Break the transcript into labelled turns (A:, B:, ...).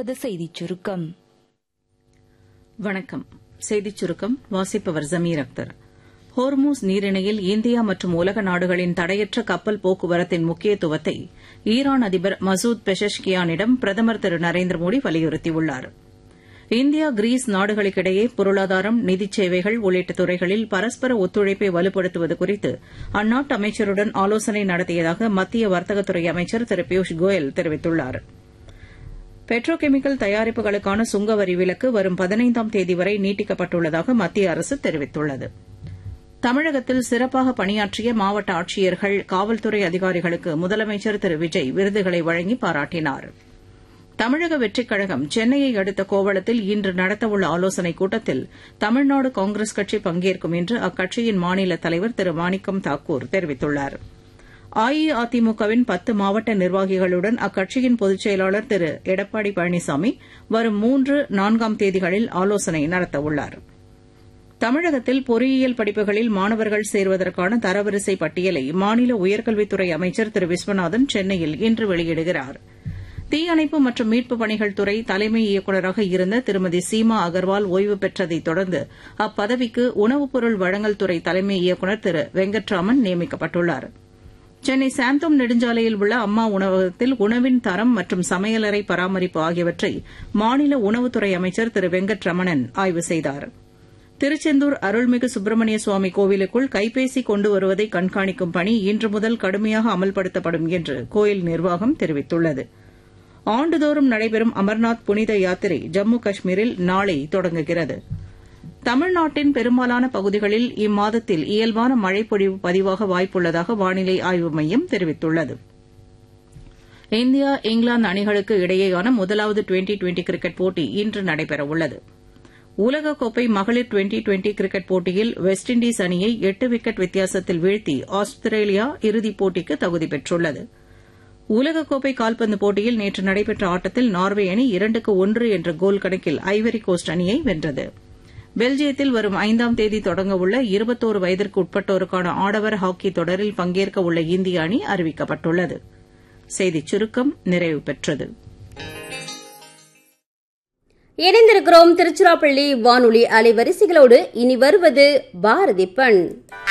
A: தொடர்வது செய்திச் சுருக்கம்
B: வணக்கம் செய்திச் சுருக்கம் வாசிப்பவர் ஜமீர் அக்தர் ஹோர்மூஸ் நீரிணையில் இந்தியா மற்றும் உலக நாடுகளின் தடையற்ற கப்பல் போக்குவரத்தின் முக்கியத்துவத்தை ஈரான் அதிபர் மசூத் பெஷஷ்கியானிடம் பிரதமர் திரு நரேந்திர மோடி வலியுறுத்தியுள்ளார் இந்தியா கிரீஸ் நாடுகளுக்கிடையே பொருளாதாரம் நிதிச் சேவைகள் உள்ளிட்ட துறைகளில் பரஸ்பர ஒத்துழைப்பை வலுப்படுத்துவது குறித்து அந்நாட்டு அமைச்சருடன் ஆலோசனை நடத்தியதாக மத்திய வர்த்தகத்துறை அமைச்சர் திரு பியூஷ் கோயல் தெரிவித்துள்ளாா் பெட்ரோ கெமிக்கல் தயாரிப்புகளுக்கான சுங்க வரி விலக்கு வரும் பதினைந்தாம் தேதி வரை நீட்டிக்கப்பட்டுள்ளதாக மத்திய அரசு தெரிவித்துள்ளது தமிழகத்தில் சிறப்பாக பணியாற்றிய மாவட்ட ஆட்சியர்கள் காவல்துறை அதிகாரிகளுக்கு முதலமைச்சர் திரு விஜய் விருதுகளை வழங்கி பாராட்டினார் தமிழக வெற்றிக் கழகம் சென்னையை அடுத்த கோவளத்தில் இன்று நடத்தவுள்ள ஆலோசனைக் கூட்டத்தில் தமிழ்நாடு காங்கிரஸ் கட்சி பங்கேற்கும் என்று அக்கட்சியின் மாநில தலைவர் திரு மாணிக்கம் தாக்கூர் தெரிவித்துள்ளாா் அஇஅதிமுகவின் பத்து மாவட்ட நிர்வாகிகளுடன் அக்கட்சியின் பொதுச் செயலாளர் திரு எடப்பாடி பழனிசாமி வரும் மூன்று நான்காம் தேதிகளில் ஆலோசனை நடத்தவுள்ளார் தமிழகத்தில் பொறியியல் படிப்புகளில் மாணவர்கள் சேர்வதற்கான தரவரிசை பட்டியலை மாநில உயர்கல்வித்துறை அமைச்சர் திரு விஸ்வநாதன் சென்னையில் இன்று வெளியிடுகிறார் தீயணைப்பு மற்றும் மீட்புப் பணிகள் துறை தலைமை இயக்குநராக இருந்த திருமதி சீமா அகர்வால் ஓய்வு பெற்றதைத் தொடர்ந்து அப்பதவிக்கு உணவுப் பொருள் வழங்கல் துறை தலைமை இயக்குநர் திரு வெங்கட்ராமன் நியமிக்கப்பட்டுள்ளாா் சென்னை சாந்தோம் நெடுஞ்சாலையில் உள்ள அம்மா உணவகத்தில் உணவின் தரம் மற்றும் சமையலறை பராமரிப்பு ஆகியவற்றை மாநில உணவுத்துறை அமைச்சர் திரு வெங்கட்ரமணன் ஆய்வு செய்தார் திருச்செந்தூர் அருள்மிகு சுப்பிரமணிய சுவாமி கோவிலுக்குள் கைபேசி கொண்டு வருவதை கண்காணிக்கும் பணி இன்று முதல் கடுமையாக அமல்படுத்தப்படும் என்று கோயில் நிர்வாகம் தெரிவித்துள்ளது ஆண்டுதோறும் நடைபெறும் அமர்நாத் புனித யாத்திரை ஜம்மு காஷ்மீரில் நாளை தொடங்குகிறது தமிழ்நாட்டின் பெரும்பாலான பகுதிகளில் இம்மாதத்தில் இயல்பான மழைப்பொழிவு பதிவாக வாய்ப்புள்ளதாக வானிலை ஆய்வு மையம் தெரிவித்துள்ளது இந்தியா இங்கிலாந்து அணிகளுக்கு இடையேயான முதலாவது டுவெண்டி டுவெண்டி கிரிக்கெட் போட்டி இன்று நடைபெறவுள்ளது உலகக்கோப்பை மகளிர் டுவெண்டி டுவெண்டி கிரிக்கெட் போட்டியில் வெஸ்ட் இண்டீஸ் அணியை எட்டு விக்கெட் வித்தியாசத்தில் வீழ்த்தி ஆஸ்திரேலியா இறுதிப் போட்டிக்கு தகுதி பெற்றுள்ளது உலகக்கோப்பை கால்பந்து போட்டியில் நேற்று நடைபெற்ற ஆட்டத்தில் நார்வே அணி இரண்டுக்கு ஒன்று என்ற கோல் கணக்கில் ஐவரி கோஸ்ட் அணியை வென்றது பெல்ஜியத்தில் வரும் ஐந்தாம் தேதி தொடங்கவுள்ள இருபத்தோரு வயதிற்கு உட்பட்டோருக்கான ஆடவர் ஹாக்கி தொடரில் பங்கேற்க உள்ள இந்திய அணி அறிவிக்கப்பட்டுள்ளது செய்திச் சுருக்கம் நிறைவு பெற்றது
C: இணைந்திருக்கிறோம் திருச்சிராப்பள்ளி வானொலி அலைவரிசைகளோடு இனி வருவது பாரதி பண்